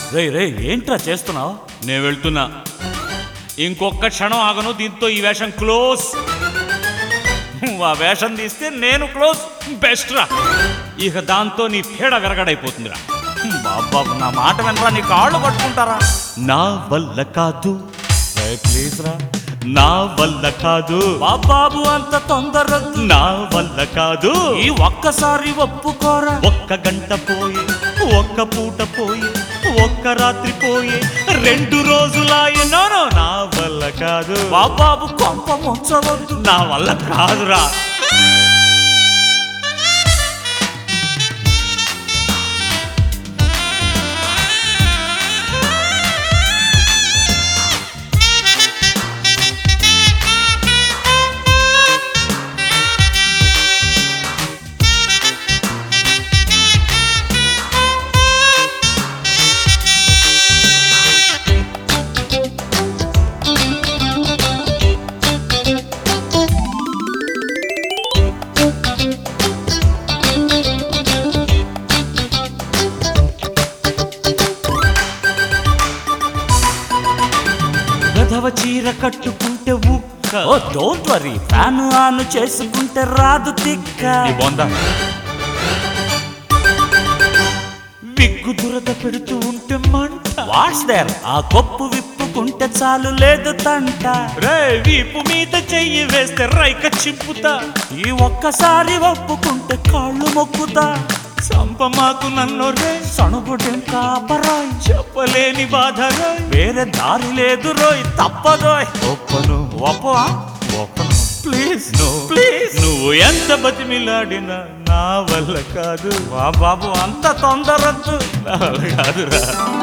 రే రే ఏంట్రా చేస్తున్నావు నేను వెళ్తున్నా ఇంకొక క్షణం ఆగను దీంతో ఈ వేషం క్లోజ్ నువ్వు ఆ వేషం తీస్తే నేను క్లోజ్ బెస్ట్ రా ఇక దాంతో నీ పీడ విరగడైపోతుందిరా బాబాబు నా మాట వినరా నీ కాళ్ళు పట్టుకుంటారా నా వల్ల కాదు రే ప్లీజ్ రా నా వల్ల కాదు బాబాబు అంత తొందర నా వల్ల కాదు ఈ ఒక్కసారి ఒప్పుకోరా ఒక్క గంట పోయి ఒక్క పూట పోయి ఒక్క రాత్రి పోయి రెండు రోజులాయనో నా వల్ల కాదు బాబాబు కొంప ముంచవద్దు నా వల్ల కాదురా గధవ చీర కట్టుకుంటే ఉక్క ఓ డోంట్ వరీ ఫ్యాన్ ఆన్ చేసుకుంటే రాదు తిక్క నీ బొందా విగ్గు దురద పెడుతూ ఉంటే మంట వాట్స్ దేర్ ఆ కొప్పు విప్పుకుంటే చాలు లేదు తంట రే వీపు మీద చెయ్యి వేస్తే రైక చింపుతా ఈ ఒక్కసారి ఒప్పుకుంటే కాళ్ళు మొక్కుతా చంప మాకు నన్ను రే సణుగుడేం కాపరాయ్ చెప్పలేని బాధ రే వేరే దారి లేదు రోయ్ తప్పదోయ్ ఒప్పను ఒప్పవా ఒప్పను ప్లీజ్ No. ప్లీజ్ నువ్వు ఎంత బతిమిలాడినా నా వల్ల కాదు వా బాబు అంత తొందరద్దు నా వల్ల కాదురా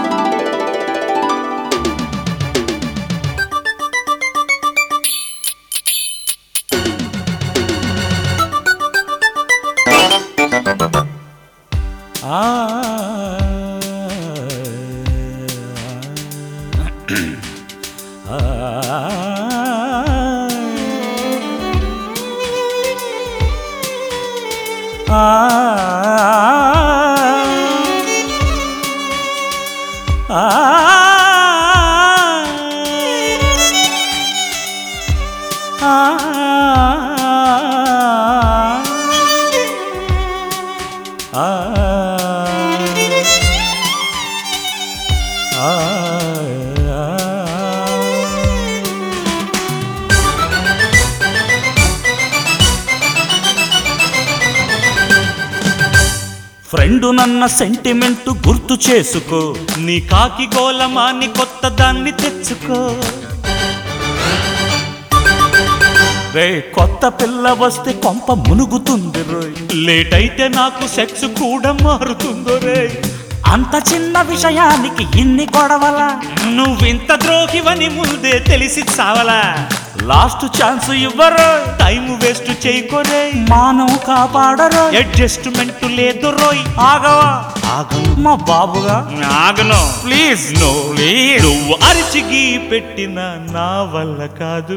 ఆ ఫ్రెండు నన్న సెంటిమెంట్ గుర్తు చేసుకో నీ కాకి గోలమాని కొత్త దాన్ని తెచ్చుకో రే కొత్త పిల్ల వస్తే కొంప మునుగుతుంది రోయ్ లేట్ అయితే నాకు సెక్స్ కూడా మారుతుందో రే అంత చిన్న విషయానికి ఇన్ని గొడవలా నువ్వింత ద్రోహివని ముందే తెలిసి చావలా లాస్ట్ ఛాన్స్ ఇవ్వరు టైం వేస్ట్ చేయకోరే మానం కాపాడరు అడ్జస్ట్మెంట్ లేదు రోయ్ ఆగవా ఆగను మా బాబుగా ఆగను ప్లీజ్ నో నువ్వు అరిచిగి పెట్టిన నా వల్ల కాదు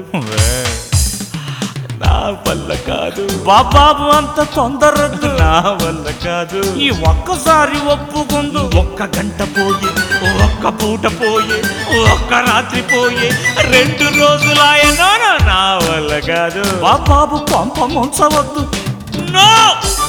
నా వల్ల కాదు బాబాబు అంత తొందరద్దు నా వల్ల కాదు ఈ ఒక్కసారి ఒప్పుకుందు ఒక్క గంట పోయి ఒక్క పూట పోయి ఒక్క రాత్రి పోయి రెండు రోజులాయనో నా వల్ల కాదు బాబాబు కొంప ముంచవద్దు నో